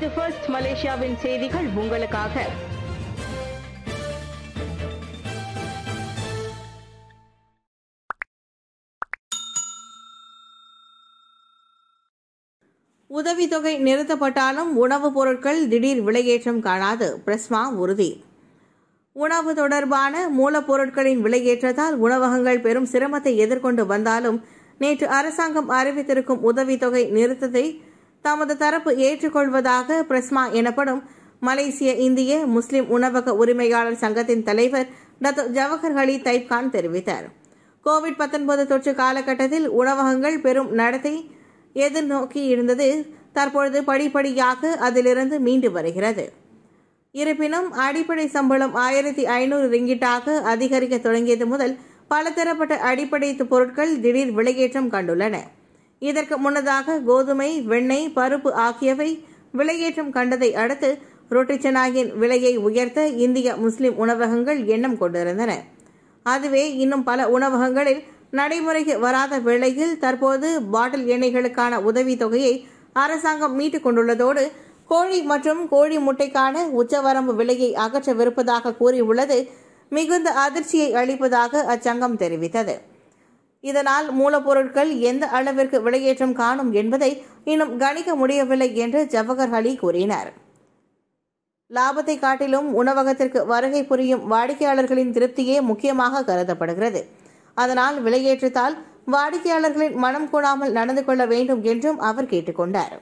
இது ஃபர்ஸ்ட் மலேசியாவின் செய்திகள் உங்களுக்காக உதவித்தொகை நிறுத்தப்பட்டாலும் உணவுப் பொருட்கள் திடீர் விலையேற்றம் காணாது பிரஸ்மா உறுதி உணவு தொடர்பான மூலப்பொருட்களின் விலையேற்றத்தால் உணவகங்கள் பெரும் சிரமத்தை எதிர்கொண்டு வந்தாலும் நேற்று அரசாங்கம் அறிவித்திருக்கும் உதவித்தொகை நிறுத்தத்தை தமது தரப்பு ஏற்றுக்கொள்வதாக பிரஸ்மா எனப்படும் மலேசிய இந்திய முஸ்லிம் உணவக உரிமையாளர் சங்கத்தின் தலைவர் டத்தோ ஜவஹர் அலி தைப்கான் தெரிவித்தார் கோவிட் 19 தொற்று காலகட்டத்தில் உணவகங்கள் பெரும் நடத்தை எதிர்நோக்கி இருந்தது தற்பொழுது படிப்படியாக அதிலிருந்து மீண்டு வருகிறது இருப்பினும் அடிப்படை சம்பளம் ஆயிரத்தி ஐநூறு ரிங்கிட்டாக அதிகரிக்க தொடங்கியது முதல் பலதரப்பட்ட அடிப்படை பொருட்கள் திடீர் விலையேற்றம் கண்டுள்ளன இதற்கு முன்னதாக கோதுமை வெண்ணெய் பருப்பு ஆகியவை விலையேற்றம் கண்டதை அடுத்து ரொட்டி செனாயின் விலையை உயர்த்த இந்திய முஸ்லிம் உணவகங்கள் எண்ணம் கொண்டிருந்தன அதுவே இன்னும் பல உணவகங்களில் நடைமுறைக்கு வராத வேளையில் தற்போது பாட்டில் எண்ணெய்களுக்கான உதவித் தொகையை அரசாங்கம் மீட்டுக் கொண்டுள்ளதோடு கோழி மற்றும் கோழி முட்டைக்கான உச்சவரம்பு விலையை அகற்றவிருப்பதாக கூறியுள்ளது மிகுந்த அதிர்ச்சியை அளிப்பதாக அச்சங்கம் தெரிவித்தது இதனால் மூலப்பொருட்கள் எந்த அளவிற்கு விலையேற்றம் காணும் என்பதை இன்னும் கணிக்க முடியவில்லை என்று ஜவஹர் அலி கூறினார் லாபத்தை காட்டிலும் உணவகத்திற்கு வருகை புரியும் வாடிக்கையாளர்களின் திருப்தியே முக்கியமாக கருதப்படுகிறது அதனால் விலையேற்றத்தால் வாடிக்கையாளர்களின் மனம் கொடாமல் நடந்து கொள்ள வேண்டும் என்றும் அவர் கேட்டுக்கொண்டார்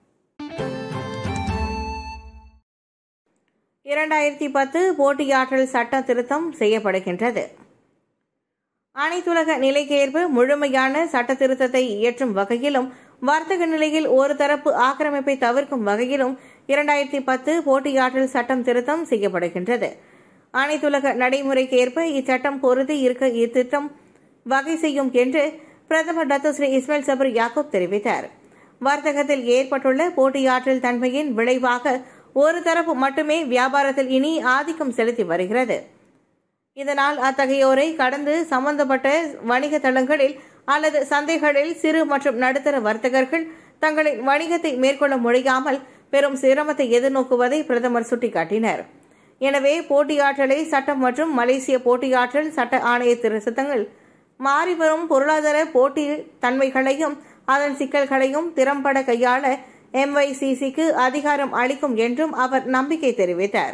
இரண்டாயிரத்தி பத்து போட்டியாற்றல் சட்ட திருத்தம் செய்யப்படுகின்றது அனைத்துலக நிலைக்கேற்ப முழுமையான சட்ட திருத்தத்தை இயற்றும் வகையிலும் வர்த்தக நிலையில் ஒரு தரப்பு ஆக்கிரமிப்பை தவிர்க்கும் வகையிலும் இரண்டாயிரத்தி பத்து போட்டியாற்றல் சட்டம் திருத்தம் செய்யப்படுகின்றது அனைத்துலக நடைமுறைக்கு ஏற்ப இச்சட்டம் பொருதி இருக்க இத்திட்டம் வகை செய்யும் என்று பிரதமர் Datuk Sri Ismail Sabri Yaakob தெரிவித்தார் வர்த்தகத்தில் ஏற்பட்டுள்ள போட்டியாற்றல் தன்மையின் விளைவாக ஒரு தரப்பு மட்டுமே வியாபாரத்தில் இனி ஆதிக்கம் செலுத்தி வருகிறது இதனால் அத்தகையோரை கடந்து சம்பந்தப்பட்ட வணிக தளங்களில் அல்லது சந்தைகளில் சிறு மற்றும் நடுத்தர வர்த்தகர்கள் தங்களின் வணிகத்தை மேற்கொள்ள முடியாமல் பெரும் சிரமத்தை எதிர்நோக்குவதை பிரதமர் சுட்டிக்காட்டினார் எனவே போட்டியாற்றலை சட்டம் மற்றும் மலேசிய போட்டியாற்றல் சட்ட ஆணைய திருத்தங்கள் மாறிவரும் பொருளாதார போட்டி தன்மைகளையும் அதன் சிக்கல்களையும் திறம்பட கையாள எம்ஒய்சிசிக்கு அதிகாரம் அளிக்கும் என்றும் அவர் நம்பிக்கை தெரிவித்தார்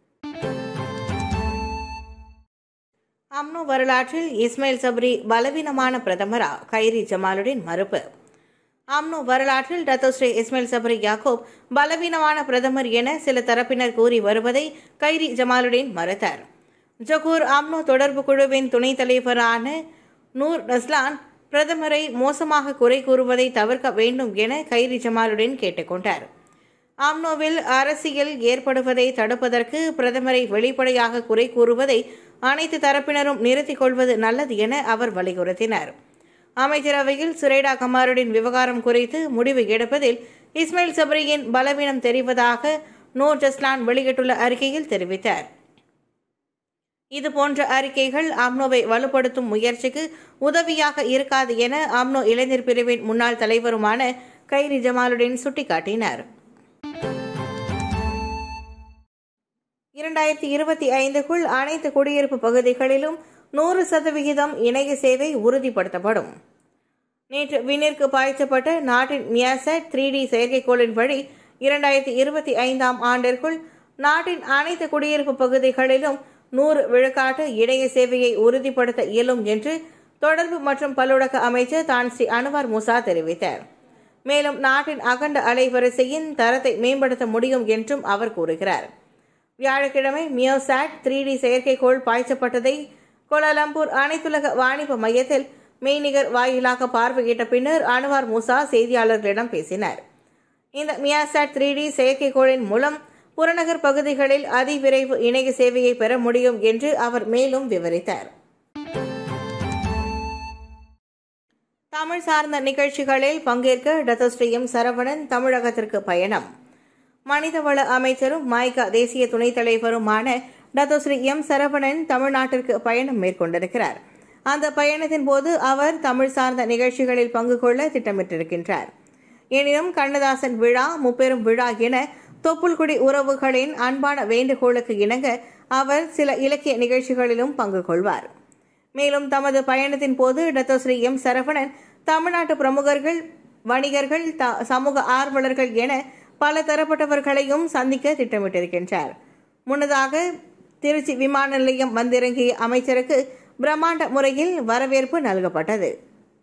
அம்னோ வரலாற்றில் இஸ்மாயில் சப்ரி பலவீனமான பிரதமரா கைரி ஜமாலுடன் மறுப்பு அம்னோ வரலாற்றில் டத்தோஸ்ரீ இஸ்மாயில் சப்ரி யாக்கூப் பலவீனமான பிரதமர் என சில தரப்பினர் கூறி வருவதை கைரி ஜமாலுடன் மறுத்தார் ஜகூர் அம்னோ தொடர்பு குழுவின் துணைத் தலைவரான நூர் ரஸ்லான் பிரதமரை மோசமாக குறை கூறுவதை தவிர்க்க வேண்டும் என கைரி ஜமாலுடன் கேட்டுக்கொண்டார் ஆம்னோவில் அரசியல் ஏற்படுவதை தடுப்பதற்கு பிரதமரை வெளிப்படையாக குறை கூறுவதை அனைத்து தரப்பினரும் நிறுத்திக் கொள்வது நல்லது என அவர் வலியுறுத்தினார் அமைச்சரவையில் சுரேடா கமாருடின் விவகாரம் குறித்து முடிவு எடுப்பதில் இஸ்மாயில் சப்ரியின் பலவீனம் தெரிவதாக நூர் ஜஸ்லான் வெளியிட்டுள்ள அறிக்கையில் தெரிவித்தார் இதுபோன்ற அறிக்கைகள் அம்னோவை வலுப்படுத்தும் முயற்சிக்கு உதவியாக இருக்காது என அம்னோ இளைஞர் பிரிவின் முன்னாள் தலைவருமான கைரி ஜமாலுடன் சுட்டிக்காட்டினார் இரண்டாயிரத்தி இருபத்தி ஐந்துக்குள் அனைத்து குடியிருப்பு பகுதிகளிலும் நூறு சதவிகிதம் இணைய சேவை உறுதிப்படுத்தப்படும் நேற்று விண்ணிற்கு பாய்ச்சப்பட்ட நாட்டின் மியாசட் த்ரீ டி செயற்கைக்கோளின் வழி இரண்டாயிரத்தி இருபத்தி ஐந்தாம் ஆண்டிற்குள் நாட்டின் அனைத்து குடியிருப்பு பகுதிகளிலும் நூறு விழுக்காட்டு இணைய சேவையை உறுதிப்படுத்த இயலும் என்று தொடர்பு மற்றும் பல்லுலக அமைச்சர் தான் ஸ்ரீ அனுவார் முசா தெரிவித்தார் மேலும் நாட்டின் அகண்ட அலைவரிசையின் தரத்தை மேம்படுத்த முடியும் என்றும் அவர் கூறுகிறார் வியாழக்கிழமை மியோசாட் த்ரீ டி செயற்கைக்கோள் பாய்ச்சப்பட்டதை கோலாலம்பூர் அனைத்துலக வாணிப மையத்தில் மெய்நிகர் வாயிலாக பார்வையிட்ட பின்னர் அனுவார் முசா செய்தியாளர்களிடம் பேசினார் இந்த மியாசாட் த்ரீ டி செயற்கைக்கோளின் மூலம் புறநகர் பகுதிகளில் அதிவிரைவு இணைய சேவையை பெற முடியும் என்று அவர் மேலும் விவரித்தார் தமிழ் சார்ந்த நிகழ்ச்சிகளில் பங்கேற்க டத்தோஸ்ரீயம் சரவணன் தமிழகத்திற்கு பயணம் மனிதவள அமைச்சரும் மாய்கா தேசிய துணைத் தலைவருமான டத்தோஸ்ரீ எம் சரவணன் தமிழ்நாட்டிற்கு பயணம் மேற்கொண்டிருக்கிறார் அந்த பயணத்தின் போது அவர் தமிழ் சார்ந்த நிகழ்ச்சிகளில் பங்கு கொள்ள திட்டமிட்டிருக்கின்றார் எனினும் கண்ணதாசன் விழா முப்பெரும் விழா என தொப்புள்குடி உறவுகளின் அன்பான வேண்டுகோளுக்கு இணங்க அவர் சில இலக்கிய நிகழ்ச்சிகளிலும் பங்கு கொள்வார் மேலும் தமது பயணத்தின் போது டத்தோஸ்ரீ எம் சரவணன் தமிழ்நாட்டு பிரமுகர்கள் வணிகர்கள் த- சமூக ஆர்வலர்கள் என பல தரப்பட்டவர்களையும் சந்திக்க திட்டமிட்டிருக்கின்றார் முன்னதாக திருச்சி விமான நிலையம் வந்திறங்கிய அமைச்சருக்கு பிரம்மாண்ட முறையில் வரவேற்பு நல்கப்பட்டது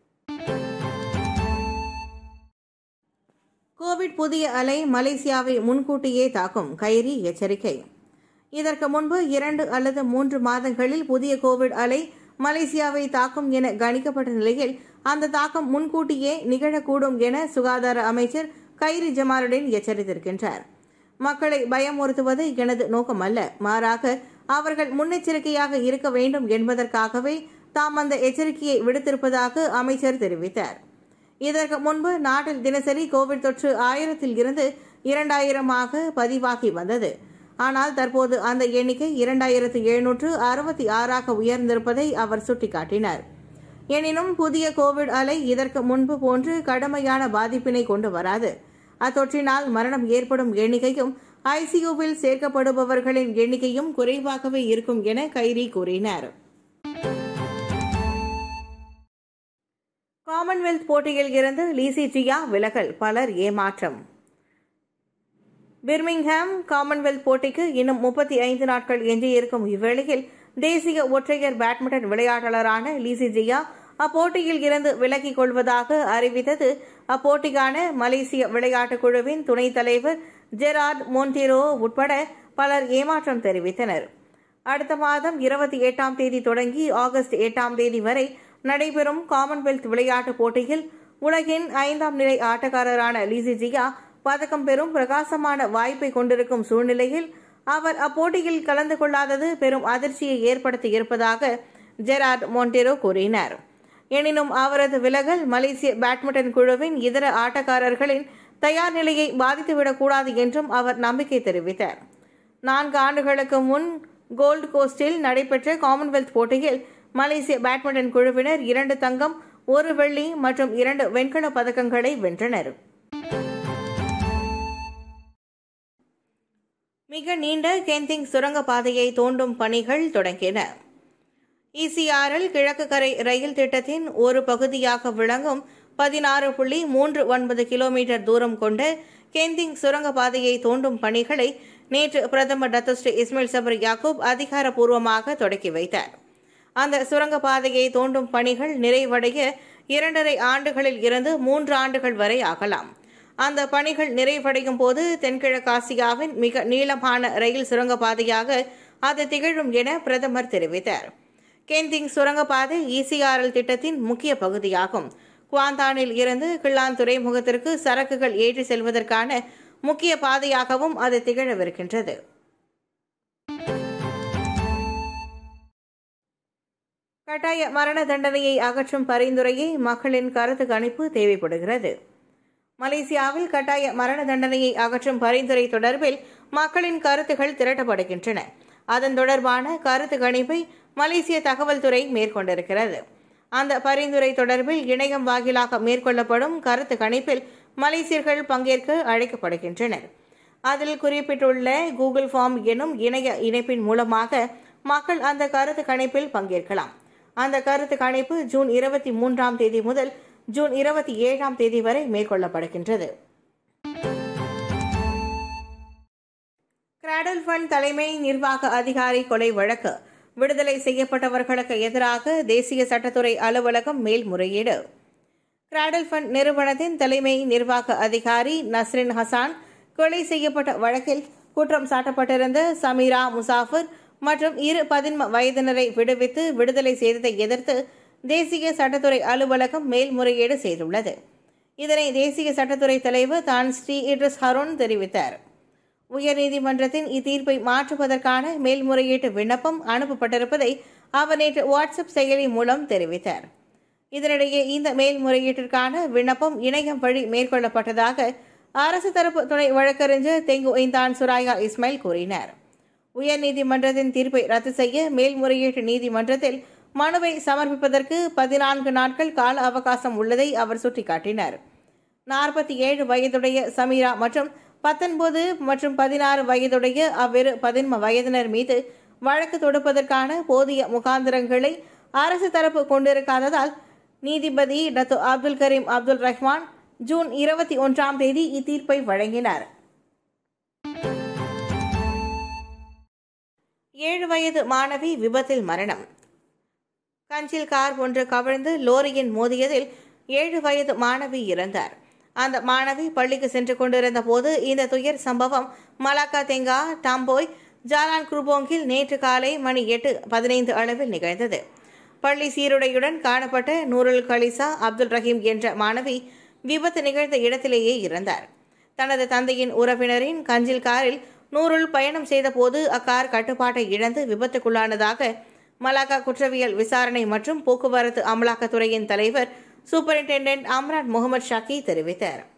கோவிட் புதிய அலை மலேசியாவை முன்கூட்டியே தாக்கும் கைரி எச்சரிக்கை இதற்கு முன்பு இரண்டு அல்லது மூன்று மாதங்களில் புதிய கோவிட் அலை மலேசியாவை தாக்கும் என கணிக்கப்பட்ட நிலையில் அந்த தாக்கம் முன்கூட்டியே நிகழக்கூடும் என சுகாதார அமைச்சர் கைரி ஜமாலுடன் எச்சரித்திருக்கின்றார் மக்களை பயமுறுத்துவது எனது நோக்கமல்ல மாறாக அவர்கள் முன்னெச்சரிக்கையாக இருக்க வேண்டும் என்பதற்காகவே தாம் அந்த எச்சரிக்கையை விடுத்திருப்பதாக அமைச்சர் தெரிவித்தார் இதற்கு முன்பு நாட்டில் தினசரி கோவிட் தொற்று ஆயிரத்தில் இருந்து இரண்டாயிரமாக பதிவாகி வந்தது ஆனால் தற்போது அந்த எண்ணிக்கை இரண்டாயிரத்து எழுநூற்று அறுபத்தி ஆறாக உயர்ந்திருப்பதை அவர் சுட்டிக்காட்டினார் எனினும் புதிய கோவிட் அலை இதற்கு முன்பு போன்று கடுமையான பாதிப்பினை கொண்டு வராது அத்தொற்றினால் மரணம் ஏற்படும் எண்ணிக்கையும் ஐசியூவில் சேர்க்கப்படுபவர்களின் எண்ணிக்கையும் குறைவாகவே இருக்கும் என கைரி கூறினார் காமன்வெல்த் போட்டியில் இருந்து லீசி ஜியா விலகல் பலர் ஏமாற்றம் பிர்மிங்ஹாம் காமன்வெல்த் போட்டிக்கு இன்னும் முப்பத்தி ஐந்து நாட்கள் எஞ்சியிருக்கும் இவ்வேளையில் தேசிய ஒற்றையர் பேட்மிண்டன் விளையாட்டாளரான லீசி ஜியா அப்போட்டியில் இருந்து விலகிக் கொள்வதாக அறிவித்தது அப்போட்டிக்கான மலேசிய விளையாட்டுக் குழுவின் துணைத் தலைவர் ஜெரார்ட் மோன்டிரோ உட்பட பலர் ஏமாற்றம் தெரிவித்தனர் அடுத்த மாதம் இருபத்தி எட்டாம் தேதி தொடங்கி ஆகஸ்ட் எட்டாம் தேதி வரை நடைபெறும் காமன்வெல்த் விளையாட்டுப் போட்டியில் உலகின் ஐந்தாம் நிலை ஆட்டக்காரரான லீசி ஜியா பதக்கம் பெறும் பிரகாசமான வாய்ப்பை கொண்டிருக்கும் சூழ்நிலையில் அவர் அப்போட்டியில் கலந்து கொள்ளாதது பெரும் அதிர்ச்சியை ஏற்படுத்தி இருப்பதாக ஜெரார்ட் மோன்டெரோ கூறினார் எனினும் அவரது விலகல் மலேசிய பேட்மிண்டன் குழுவின் இதர ஆட்டக்காரர்களின் தயார் நிலையை பாதித்துவிடக்கூடாது என்றும் அவர் நம்பிக்கை தெரிவித்தார் நான்கு ஆண்டுகளுக்கு முன் கோல்டு கோஸ்டில் நடைபெற்ற காமன்வெல்த் போட்டியில் மலேசிய பேட்மிண்டன் குழுவினர் இரண்டு தங்கம் ஒரு வெள்ளி மற்றும் இரண்டு வெண்கலப் பதக்கங்களை வென்றனர் மிக நீண்ட கெந்திங் சுரங்கப்பாதையை தோண்டும் பணிகள் தொடங்கின இசிஆரில் கிழக்கு கரை ரயில் திட்டத்தின் ஒரு பகுதியாக விளங்கும் பதினாறு புள்ளி மூன்று ஒன்பது கிலோமீட்டர் தூரம் கொண்ட கெந்திங் சுரங்கப்பாதையை தோண்டும் பணிகளை நேற்று பிரதமர் டத்தஸ்ரீ இஸ்மாயில் சபர் யாக்கூப் அதிகாரப்பூர்வமாக தொடக்கி வைத்தார் அந்த சுரங்கப்பாதையை தோண்டும் பணிகள் நிறைவடைய இரண்டரை ஆண்டுகளில் இருந்து மூன்று ஆண்டுகள் வரை ஆகலாம் அந்த பணிகள் நிறைவடையும் போது தென்கிழக்காசியாவின் மிக நீளமான ரயில் சுரங்கப்பாதையாக அது திகழும் என பிரதமர் தெரிவித்தார் கெந்திங் சுரங்கப்பாதை இசிஆர்எல் திட்டத்தின் முக்கிய பகுதியாகும் குவாந்தானில் இருந்து கிள்ளான் துறைமுகத்திற்கு சரக்குகள் ஏற்றி செல்வதற்கான முக்கிய பாதையாகவும் அது திகழவிருக்கின்றது கட்டாய மரண தண்டனையை அகற்றும் பரிந்துரையை மக்களின் கருத்து கணிப்பு தேவைப்படுகிறது மலேசியாவில் கட்டாய மரண தண்டனையை அகற்றும் பரிந்துரை தொடர்பில் மக்களின் கருத்துகள் திரட்டப்படுகின்றன அதன் தொடர்பான கருத்து கணிப்பை மலேசிய தகவல் துறை மேற்கொண்டிருக்கிறது அந்த பரிந்துரை தொடர்பில் இணையம் வாயிலாக மேற்கொள்ளப்படும் கருத்து கணிப்பில் மலேசியர்கள் பங்கேற்க அழைக்கப்படுகின்றனர் அதில் குறிப்பிட்டுள்ள கூகுள் ஃபார்ம் எனும் இணைய இணைப்பின் மூலமாக மக்கள் அந்த கருத்து கணிப்பில் பங்கேற்கலாம் அந்த கருத்து கணிப்பு ஜூன் இருபத்தி மூன்றாம் தேதி முதல் ஜூன் இருபத்தி ஏழாம் தேதி வரை மேற்கொள்ளப்படுகின்றது கிராடல் ஃபண்ட் தலைமை நிர்வாக அதிகாரி கொலை வழக்கு விடுதலை செய்யப்பட்டவர்களுக்கு எதிராக தேசிய சட்டத்துறை அலுவலகம் மேல்முறையீடு கிராடல் ஃபண்ட் நிறுவனத்தின் தலைமை நிர்வாக அதிகாரி நஸ்ரின் ஹசான் கொலை செய்யப்பட்ட வழக்கில் குற்றம் சாட்டப்பட்டிருந்த சமீரா முசாஃபர் மற்றும் இரு பதின்ம வயதினரை விடுவித்து விடுதலை செய்ததை எதிர்த்து தேசிய சட்டத்துறை அலுவலகம் மேல்முறையீடு செய்துள்ளது இதனை தேசிய சட்டத்துறை தலைவர் தான் ஸ்ரீ இட்ரிஸ் ஹரோன் தெரிவித்தார் உயர்நீதிமன்றத்தின் இத்தீர்ப்பை மாற்றுவதற்கான மேல்முறையீட்டு விண்ணப்பம் அனுப்பப்பட்டிருப்பதை அவர் நேற்று வாட்ஸ்அப் செயலி மூலம் தெரிவித்தார் இதனிடையே இந்த மேல்முறையீட்டிற்கான விண்ணப்பம் இணையம் வழி மேற்கொள்ளப்பட்டதாக அரசு தரப்பு துணை வழக்கறிஞர் தெங்கு ஐந்தான் சுராயா இஸ்மாயில் கூறினார் உயர்நீதிமன்றத்தின் தீர்ப்பை ரத்து செய்ய மேல்முறையீட்டு நீதிமன்றத்தில் மனுவை சமர்ப்பிப்பதற்கு பதினான்கு நாட்கள் கால அவகாசம் உள்ளதை அவர் சுட்டிக்காட்டினார் நாற்பத்தி ஏழு வயதுடைய சமீரா மற்றும் பத்தொன்பது மற்றும் பதினாறு வயதுடைய அவ்விரு பதின்ம வயதினர் மீது வழக்கு தொடுப்பதற்கான போதிய முகாந்திரங்களை அரசு தரப்பு கொண்டிருக்காததால் நீதிபதி Datuk Abdul Karim Abdul Rahman ஜூன் இருபத்தி ஒன்றாம் தேதி இத்தீர்ப்பை வழங்கினார் ஏழு வயது மாணவி விபத்தில் மரணம் கஞ்சில் கார் ஒன்று கவிழ்ந்து லோரியின் மோதியதில் ஏழு வயது மாணவி இறந்தார் அந்த மாணவி பள்ளிக்கு சென்று கொண்டிருந்த போது இந்த துயர் சம்பவம் மலாக்கா தெங்கா டாம்போய் ஜாலான் குருபோங்கில் நேற்று காலை மணி எட்டு பதினைந்து அளவில் நிகழ்ந்தது பள்ளி சீருடையுடன் காணப்பட்ட நூருல் கலிசா அப்துல் ரஹீம் என்ற மாணவி விபத்து நிகழ்ந்த இடத்திலேயே இறந்தார் தனது தந்தையின் உறவினரின் கஞ்சில் காரில் நூருல் பயணம் செய்தபோது அக்கார் கட்டுப்பாட்டை இழந்து விபத்துக்குள்ளானதாக மலாக்கா குற்றவியல் விசாரணை மற்றும் போக்குவரத்து அமலாக்கத்துறையின் தலைவர் சூப்பரிண்டென்டென்ட் அம்ரான் முகமது ஷாக்கி தெரிவித்தார்